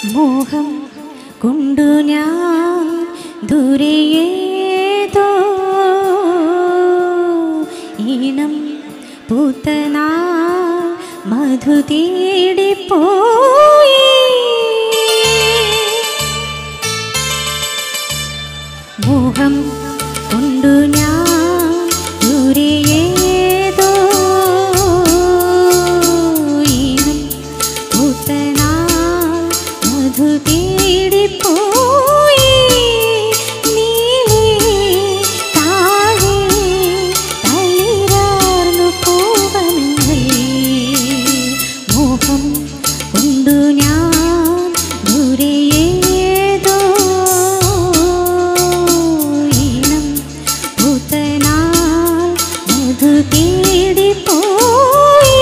മോഹം കൊണ്ടു ഞാൻ ദൂരെയേതോ ഈണം പൂത്തനാ മധു തേടിപ്പോയി മോഹം കൊണ്ടു ഞാൻ ദൂരെയേതോ ഈണം പൂത്തനാ മധു തേടിപ്പോയി നീലേ താഴെ തളിരാർന്നു പോവമെന്നേ മോഹം കൊണ്ടു ഞാൻ ദൂരെയേതോ ഈണം പൂത്തനാൾ മധു തേടിപ്പോയി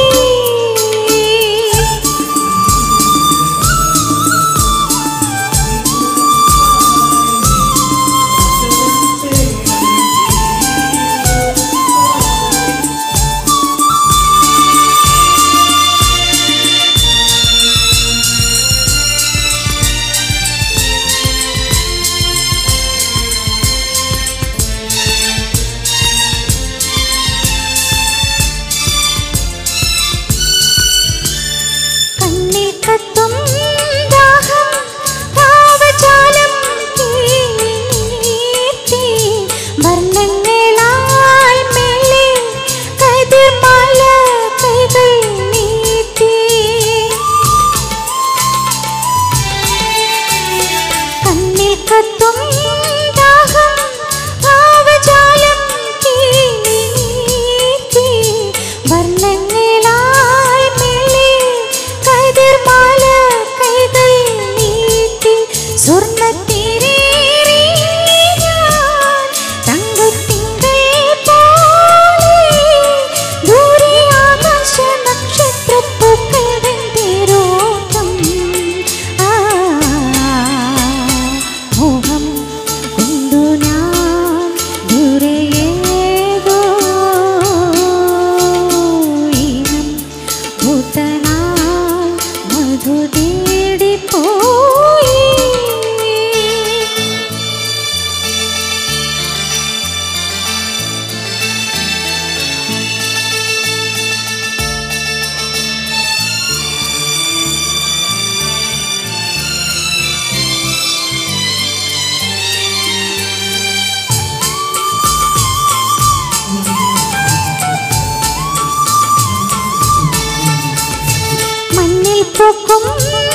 കണ്ണിൽ കത്തും ദാഹം ഭാവജാലം കീഴ്ത്തി വർണ്ണങ്ങളാൽ മേലെ കതിർമാല കൈകൾ നീട്ടി കണ്ണിൽ കത്തും ദാഹം ഭാവജാലം കീഴ്ത്തി വർണ്ണങ്ങളാൽ മേലെ കതിർമാല കൈകൾ നീട്ടി സ്വർണ്ണത്തിരേറി ഞാൻ തങ്കത്തിങ്കൾ പോലെ ദൂരെ ആകാശ നക്ഷത്രപ്പൂക്കളുടെ തേരോട്ടം ആ മോഹം കൊണ്ടു ഞാൻ ദൂരെയേതോ ഈണം ഭൂതനാൾ മധു തേടിപ്പോയി മണ്ണിൽ പൂക്കും